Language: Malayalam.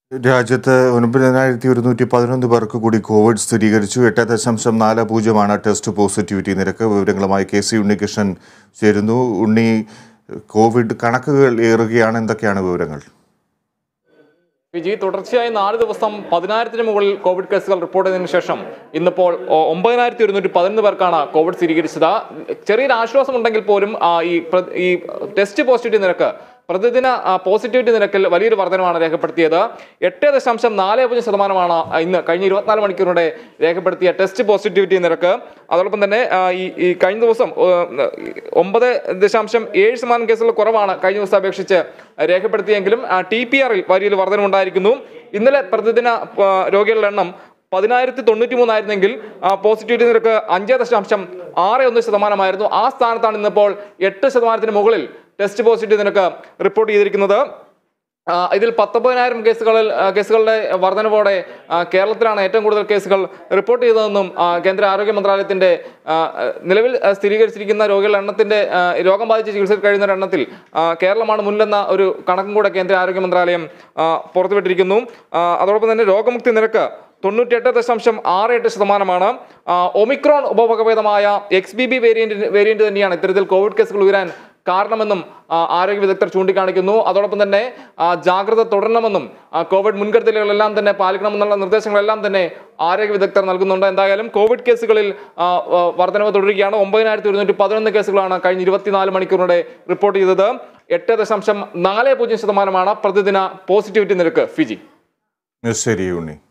രാജ്യത്ത് ഒൻപതിനായിരത്തി ഒരുന്നൂറ്റി പതിനൊന്ന് പേർക്ക് കൂടി കോവിഡ് സ്ഥിരീകരിച്ചു എട്ട് ദശാംശം നാല് പൂജ്യമാണ് ടെസ്റ്റ് പോസിറ്റിവിറ്റി നിരക്ക് വിവരങ്ങളുമായി കെ സി ഉണ്ണികൃഷ്ണൻ ചേരുന്നു ഉണ്ണി കോവിഡ് കണക്കുകൾ ഏറുകയാണ് എന്തൊക്കെയാണ് വിവരങ്ങൾ വിജി തുടർച്ചയായി നാല് ദിവസം പതിനായിരത്തിന് മുകളിൽ കോവിഡ് കേസുകൾ റിപ്പോർട്ട് ചെയ്തതിനു ശേഷം ഇന്നിപ്പോൾ ഒ- ഒമ്പതിനായിരത്തി ഒരുന്നൂറ്റി പതിനൊന്ന് പേർക്കാണ് കോവിഡ് സ്ഥിരീകരിച്ചത് ചെറിയൊരു ആശ്വാസമുണ്ടെങ്കിൽ പോലും ആ, ഈ പ്ര- ഈ ടെസ്റ്റ് പോസിറ്റിവിറ്റി നിരക്ക് പ്രതിദിന ആ, പോസിറ്റിവിറ്റി നിരക്കിൽ വലിയൊരു വർധനമാണ് രേഖപ്പെടുത്തിയത് എട്ട് ദശാംശം നാല് പൂജ്യം ശതമാനമാണ് ഇന്ന് കഴിഞ്ഞ ഇരുപത്തിനാല് മണിക്കൂറിനിടെ രേഖപ്പെടുത്തിയ ടെസ്റ്റ് പോസിറ്റിവിറ്റി നിരക്ക് അതോടൊപ്പം തന്നെ ആ, ഈ ഈ കഴിഞ്ഞ ദിവസം ഏ, ഒമ്പത് ദശാംശം ഏഴ് ശതമാനം കേസുകൾ കുറവാണ് കഴിഞ്ഞ ദിവസം അപേക്ഷിച്ച് രേഖപ്പെടുത്തിയെങ്കിലും ടി പി ആറിൽ വലിയൊരു വർധനമുണ്ടായിരിക്കുന്നു ഇന്നലെ പ്രതിദിന ആ, രോഗികളുടെ എണ്ണം പതിനായിരത്തി തൊണ്ണൂറ്റി മൂന്നായിരുന്നെങ്കിൽ പോസിറ്റിവിറ്റി നിരക്ക് അഞ്ച് ദശാംശം ആറ് ഒന്ന് ശതമാനമായിരുന്നു ആ സ്ഥാനത്താണ് ഇന്നിപ്പോൾ എട്ട് ശതമാനത്തിന് മുകളിൽ ടെസ്റ്റ് പോസിറ്റിവിറ്റി നിരക്ക് റിപ്പോർട്ട് ചെയ്തിരിക്കുന്നത് ആ, ഇതിൽ പത്തൊമ്പതിനായിരം കേസുകളിൽ ആ, കേസുകളുടെ വർധനവോടെ ആ, കേരളത്തിലാണ് ഏറ്റവും കൂടുതൽ കേസുകൾ റിപ്പോർട്ട് ചെയ്തതെന്നും ആ, കേന്ദ്ര ആരോഗ്യ മന്ത്രാലയത്തിന്റെ ആ, നിലവിൽ ആ, സ്ഥിരീകരിച്ചിരിക്കുന്ന രോഗികളുടെ എണ്ണത്തിന്റെ ആ, രോഗം ബാധിച്ച് ചികിത്സയിൽ കഴിയുന്നവരുടെ എണ്ണത്തിൽ ആ, കേരളമാണ് മുന്നിലെന്ന ഒരു കണക്കും കൂടെ കേന്ദ്ര ആരോഗ്യ മന്ത്രാലയം ആ, പുറത്തുവിട്ടിരിക്കുന്നു ആ, അതോടൊപ്പം തന്നെ രോഗമുക്തി നിരക്ക് തൊണ്ണൂറ്റിയെട്ട് ദശാംശം ആറ് എട്ട് ശതമാനമാണ് ആ, ഒമിക്രോൺ ഉപവകഭേദമായ X B B variant variant തന്നെയാണ് ഇത്തരത്തിൽ കോവിഡ് കേസുകൾ ഉയരാൻ കാരണമെന്നും ആ, ആരോഗ്യ വിദഗ്ധർ ചൂണ്ടിക്കാണിക്കുന്നു അതോടൊപ്പം തന്നെ ആ, ജാഗ്രത തുടരണമെന്നും ആ, കോവിഡ് മുൻകരുതലുകളെല്ലാം തന്നെ പാലിക്കണമെന്നുള്ള നിർദ്ദേശങ്ങളെല്ലാം തന്നെ ആരോഗ്യ വിദഗ്ധർ നൽകുന്നുണ്ട് എന്തായാലും കോവിഡ് കേസുകളിൽ ആ, ആ, വർധനവ് തുടരുകയാണ് ഒമ്പതിനായിരത്തി ഒരുന്നൂറ്റി പതിനൊന്ന് കേസുകളാണ് കഴിഞ്ഞ ഇരുപത്തിനാല് മണിക്കൂറിനിടെ റിപ്പോർട്ട് ചെയ്തത് എട്ട് ദശാംശം നാല് പൂജ്യം ശതമാനമാണ് പ്രതിദിന പോസിറ്റിവിറ്റി നിരക്ക് ഫിജി ശരി ഉണ്ണി